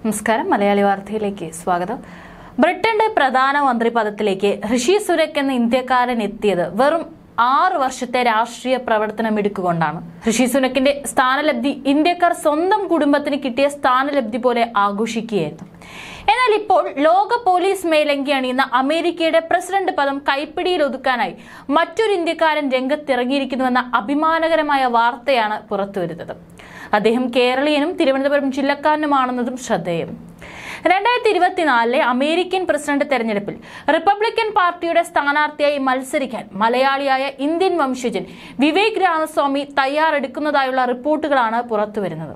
നമസ്കാരം മലയാളി വാർത്തയിലേക്ക് സ്വാഗതം ബ്രിട്ടന്റെ പ്രധാനമന്ത്രി പദത്തിലേക്ക് ഋഷി സുരക് എന്ന ഇന്ത്യക്കാരൻ എത്തിയത് വെറും ആറ് വർഷത്തെ രാഷ്ട്രീയ പ്രവർത്തനം എടുക്കുകൊണ്ടാണ് ഋഷി സുനക്കിന്റെ സ്ഥാനലബ്ധി ഇന്ത്യക്കാർ സ്വന്തം കുടുംബത്തിന് കിട്ടിയ സ്ഥാനലബ്ധി പോലെ ആഘോഷിക്കുകയായിരുന്നു എന്നാൽ ഇപ്പോൾ ലോക പോലീസ് മേലങ്കി അണിയുന്ന അമേരിക്കയുടെ പ്രസിഡന്റ് പദം കൈപ്പിടിയിൽ ഒതുക്കാനായി മറ്റൊരു ഇന്ത്യക്കാരൻ രംഗത്തിറങ്ങിയിരിക്കുന്നുവെന്ന അഭിമാനകരമായ വാർത്തയാണ് പുറത്തുവരുന്നത് അദ്ദേഹം കേരളീയനും തിരുവനന്തപുരം ജില്ലക്കാരനുമാണെന്നതും ശ്രദ്ധേയം രണ്ടായിരത്തി ഇരുപത്തിനാലിലെ അമേരിക്കൻ പ്രസിഡന്റ് തെരഞ്ഞെടുപ്പിൽ റിപ്പബ്ലിക്കൻ പാർട്ടിയുടെ സ്ഥാനാർത്ഥിയായി മത്സരിക്കാൻ മലയാളിയായ ഇന്ത്യൻ വംശജൻ വിവേക് രാമസ്വാമി തയ്യാറെടുക്കുന്നതായുള്ള റിപ്പോർട്ടുകളാണ് പുറത്തുവരുന്നത്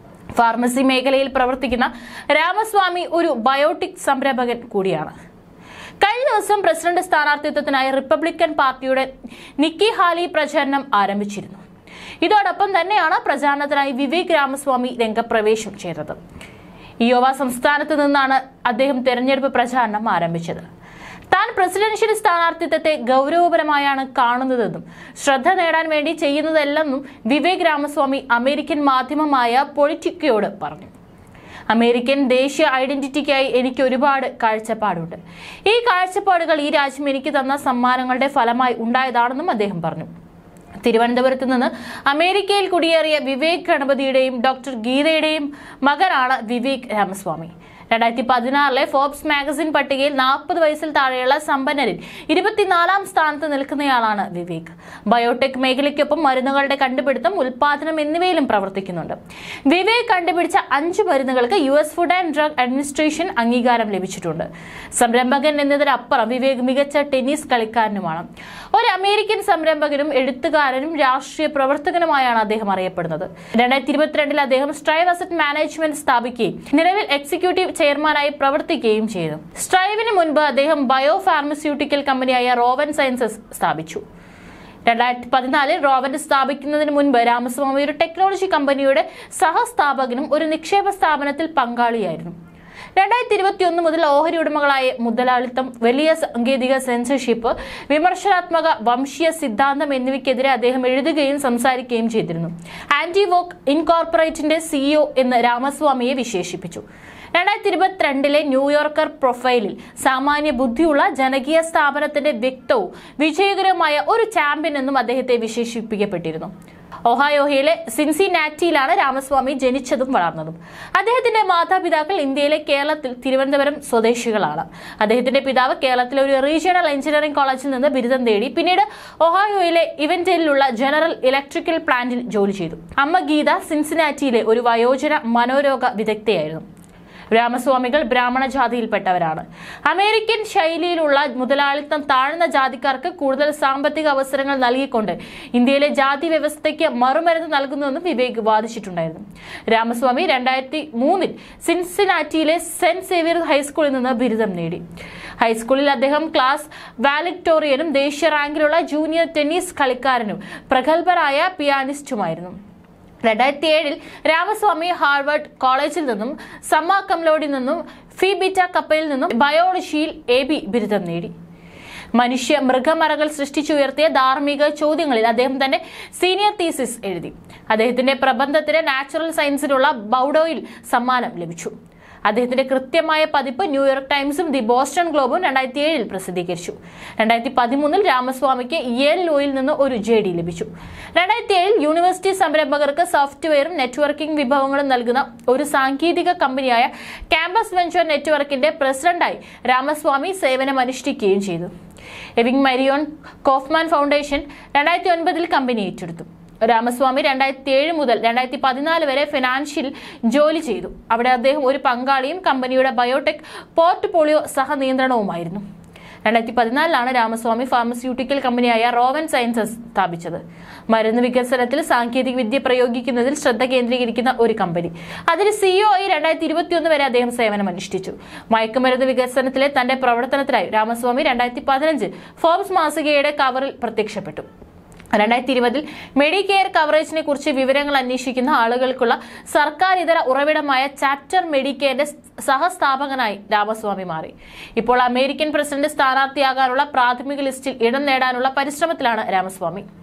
ഫാർമസി മേഖലയിൽ പ്രവർത്തിക്കുന്ന രാമസ്വാമി ഒരു ബയോട്ടിക് സംരംഭകൻ കൂടിയാണ് കഴിഞ്ഞ ദിവസം പ്രസിഡന്റ് സ്ഥാനാർത്ഥിത്വത്തിനായി റിപ്പബ്ലിക്കൻ പാർട്ടിയുടെ നിക്കി ഹാലി പ്രചാരണം ആരംഭിച്ചിരുന്നു ഇതോടൊപ്പം തന്നെയാണ് പ്രചാരണത്തിനായി വിവേക് രാമസ്വാമി രംഗപ്രവേശം ചെയ്തത് ഇയോവ സംസ്ഥാനത്ത് നിന്നാണ് അദ്ദേഹം തെരഞ്ഞെടുപ്പ് പ്രചാരണം ആരംഭിച്ചത് താൻ പ്രസിഡൻഷ്യൽ സ്ഥാനാർത്ഥിത്വത്തെ ഗൗരവപരമായാണ് കാണുന്നതെന്നും ശ്രദ്ധ നേടാൻ വേണ്ടി ചെയ്യുന്നതല്ലെന്നും വിവേക് രാമസ്വാമി അമേരിക്കൻ മാധ്യമമായ പൊളിറ്റിക്കയോട് പറഞ്ഞു അമേരിക്കൻ ദേശീയ ഐഡന്റിറ്റിക്കായി എനിക്ക് ഒരുപാട് കാഴ്ചപ്പാടുണ്ട് ഈ കാഴ്ചപ്പാടുകൾ ഈ രാജ്യം എനിക്ക് തന്ന സമ്മാനങ്ങളുടെ ഫലമായി ഉണ്ടായതാണെന്നും അദ്ദേഹം പറഞ്ഞു തിരുവനന്തപുരത്ത് നിന്ന് അമേരിക്കയിൽ കുടിയേറിയ വിവേക് ഗണപതിയുടെയും ഡോക്ടർ ഗീതയുടെയും മകനാണ് വിവേക് രാമസ്വാമി രണ്ടായിരത്തി പതിനാറിലെ ഫോബ്സ് മാഗസിൻ പട്ടികയിൽ നാൽപ്പത് വയസ്സിൽ താഴെയുള്ള സമ്പന്നരിൽ ഇരുപത്തിനാലാം സ്ഥാനത്ത് നിൽക്കുന്നയാളാണ് വിവേക് ബയോടെക് മേഖലയ്ക്കൊപ്പം മരുന്നുകളുടെ കണ്ടുപിടുത്തം ഉൽപാദനം എന്നിവയിലും പ്രവർത്തിക്കുന്നുണ്ട് വിവേക് കണ്ടുപിടിച്ച അഞ്ച് മരുന്നുകൾക്ക് U S food and drug administration അംഗീകാരം ലഭിച്ചിട്ടുണ്ട് സംരംഭകൻ എന്നതിനപ്പുറം വിവേക് മികച്ച ടെന്നീസ് കളിക്കാരനുമാണ് ഒരു അമേരിക്കൻ സംരംഭകനും എഴുത്തുകാരനും രാഷ്ട്രീയ പ്രവർത്തകനുമായാണ് അദ്ദേഹം അറിയപ്പെടുന്നത് രണ്ടായിരത്തി ഇരുപത്തിരണ്ടിൽ അദ്ദേഹം സ്ട്രൈവ് അസറ്റ് മാനേജ്മെന്റ് സ്ഥാപിക്കുകയും നിലവിൽ എക്സിക്യൂട്ടീവ് ചെയർമാനായി പ്രവർത്തിക്കുകയും ചെയ്തു സ്ട്രൈവിന് മുൻപ് അദ്ദേഹം ബയോ ഫാർമസ്യൂട്ടിക്കൽ കമ്പനിയായ റോവൻ സയൻസസ് സ്ഥാപിച്ചു രണ്ടായിരത്തി പതിനാലിൽ റോവൻ സ്ഥാപിക്കുന്നതിന് മുൻപ് രാമസ്വാമി ഒരു ടെക്നോളജി കമ്പനിയുടെ സഹസ്ഥാപകനും ഒരു നിക്ഷേപ സ്ഥാപനത്തിൽ പങ്കാളിയായിരുന്നു രണ്ടായിരത്തി ഇരുപത്തി ഒന്ന് മുതൽ ഓഹരി ഉടമകളായ മുതലാളിത്തം വലിയ സാങ്കേതിക സെൻസർഷിപ്പ് വിമർശനാത്മക വംശീയ സിദ്ധാന്തം എന്നിവയ്ക്കെതിരെ അദ്ദേഹം എഴുതുകയും സംസാരിക്കുകയും ചെയ്തിരുന്നു ആന്റി വോക്ക് ഇൻകോർപ്പറേറ്റിന്റെ സിഇഒ എന്ന് രാമസ്വാമിയെ വിശേഷിപ്പിച്ചു രണ്ടായിരത്തി ഇരുപത്തിരണ്ടിലെ ന്യൂയോർക്കർ പ്രൊഫൈലിൽ സാമാന്യ ബുദ്ധിയുള്ള ജനകീയ സ്ഥാപനത്തിന്റെ വ്യക്തവും വിജയകരമായ ഒരു ചാമ്പ്യൻ എന്നും അദ്ദേഹത്തെ വിശേഷിപ്പിക്കപ്പെട്ടിരുന്നു ഒഹായോഹയിലെ സിൻസിനാറ്റിയിലാണ് രാമസ്വാമി ജനിച്ചതും വളർന്നതും അദ്ദേഹത്തിന്റെ മാതാപിതാക്കൾ ഇന്ത്യയിലെ കേരളത്തിൽ തിരുവനന്തപുരം സ്വദേശികളാണ് അദ്ദേഹത്തിന്റെ പിതാവ് കേരളത്തിലെ ഒരു റീജിയണൽ എഞ്ചിനീയറിംഗ് കോളേജിൽ നിന്ന് ബിരുദം നേടി പിന്നീട് ഒഹായോയിലെ ഇവന്റേലിലുള്ള ജനറൽ ഇലക്ട്രിക്കൽ പ്ലാന്റിൽ ജോലി ചെയ്തു അമ്മ ഗീത സിൻസിനാറ്റിയിലെ ഒരു വയോജന മനോരോഗ വിദഗ്ധയായിരുന്നു രാമസ്വാമികൾ ബ്രാഹ്മണ ജാതിയിൽപ്പെട്ടവരാണ് അമേരിക്കൻ ശൈലിയിലുള്ള മുതലാളിത്തം താഴ്ന്ന ജാതിക്കാർക്ക് കൂടുതൽ സാമ്പത്തിക അവസരങ്ങൾ നൽകിക്കൊണ്ട് ഇന്ത്യയിലെ ജാതി വ്യവസ്ഥയ്ക്ക് മറുമരുന്ന് നൽകുന്നുവെന്ന് വിവേക് വാദിച്ചിട്ടുണ്ടായിരുന്നു രാമസ്വാമി രണ്ടായിരത്തി മൂന്നിൽ സിൻസിനാറ്റിയിലെ സെന്റ് സേവിയർ ഹൈസ്കൂളിൽ നിന്ന് ബിരുദം നേടി ഹൈസ്കൂളിൽ അദ്ദേഹം ക്ലാസ് വാലക്ടോറിയനും ദേശീയ റാങ്കിലുള്ള ജൂനിയർ ടെന്നീസ് കളിക്കാരനും പ്രഗത്ഭരായ പിയാനിസ്റ്റുമായിരുന്നു രണ്ടായിരത്തി ഏഴിൽ രാമസ്വാമി ഹാർവർഡ് കോളേജിൽ നിന്നും സമ്മ കംലോഡിൽ നിന്നും ഫിബിറ്റ കപ്പലിൽ നിന്നും ബയോളജിയിൽ എ ബി ബിരുദം നേടി മനുഷ്യ മൃഗമറകൾ സൃഷ്ടിച്ചുയർത്തിയ ധാർമ്മിക ചോദ്യങ്ങളിൽ അദ്ദേഹം തന്നെ സീനിയർ തീസിസ് എഴുതി അദ്ദേഹത്തിന്റെ പ്രബന്ധത്തിന് നാച്ചുറൽ സയൻസിനുള്ള ബൗഡോയിൽ സമ്മാനം ലഭിച്ചു അദ്ദേഹത്തിന്റെ കൃത്യമായ പതിപ്പ് ന്യൂയോർക്ക് ടൈംസും ദി ബോസ്റ്റൺ ഗ്ലോബും രണ്ടായിരത്തി ഏഴിൽ പ്രസിദ്ധീകരിച്ചു രണ്ടായിരത്തി പതിമൂന്നിൽ രാമസ്വാമിക്ക് യേൽ ലോയിൽ നിന്ന് ഒരു ജെ ഡി ലഭിച്ചു രണ്ടായിരത്തി ഏഴിൽ യൂണിവേഴ്സിറ്റി സംരംഭകർക്ക് സോഫ്റ്റ്വെയറും നെറ്റ്വർക്കിംഗ് വിഭവങ്ങളും നൽകുന്ന ഒരു സാങ്കേതിക കമ്പനിയായ ക്യാമ്പസ് വെഞ്ചർ നെറ്റ്വർക്കിന്റെ പ്രസിഡന്റായി രാമസ്വാമി സേവനമനുഷ്ഠിക്കുകയും ചെയ്തു എവിങ് മരിയോൺ കോഫ്മാൻ ഫൗണ്ടേഷൻ രണ്ടായിരത്തി ഒൻപതിൽ കമ്പനി ഏറ്റെടുത്തു രാമസ്വാമി രണ്ടായിരത്തി ഏഴ് മുതൽ രണ്ടായിരത്തി പതിനാല് വരെ ഫിനാൻഷ്യൽ ജോലി ചെയ്തു അവിടെ അദ്ദേഹം ഒരു പങ്കാളിയും കമ്പനിയുടെ ബയോടെക് പോർട്ട്ഫോളിയോ സഹനിയന്ത്രണവുമായിരുന്നു രണ്ടായിരത്തി പതിനാലിലാണ് രാമസ്വാമി ഫാർമസ്യൂട്ടിക്കൽ കമ്പനിയായ റോവൻ സയൻസസ് സ്ഥാപിച്ചത് മരുന്ന് വികസനത്തിൽ സാങ്കേതിക വിദ്യ പ്രയോഗിക്കുന്നതിൽ ശ്രദ്ധ കേന്ദ്രീകരിക്കുന്ന ഒരു കമ്പനി അതിന് സിഇഒ ആയി രണ്ടായിരത്തി ഇരുപത്തിയൊന്ന് വരെ അദ്ദേഹം സേവനം അനുഷ്ഠിച്ചു മയക്കുമരുന്ന് വികസനത്തിലെ തന്റെ പ്രവർത്തനത്തിനായി രാമസ്വാമി രണ്ടായിരത്തി പതിനഞ്ച് ഫോബ്സ് മാസികയുടെ കവറിൽ പ്രത്യക്ഷപ്പെട്ടു രണ്ടായിരത്തി ഇരുപതിൽ മെഡിക്കെയർ കവറേജിനെ കുറിച്ച് വിവരങ്ങൾ അന്വേഷിക്കുന്ന ആളുകൾക്കുള്ള സർക്കാർ ഇതര ഉറവിടമായ ചാപ്റ്റർ മെഡിക്കെയറിന്റെ സഹസ്ഥാപകനായി രാമസ്വാമി മാറി ഇപ്പോൾ അമേരിക്കൻ പ്രസിഡന്റ് സ്ഥാനാർത്ഥിയാകാനുള്ള പ്രാഥമിക ലിസ്റ്റിൽ ഇടം നേടാനുള്ള പരിശ്രമത്തിലാണ് രാമസ്വാമി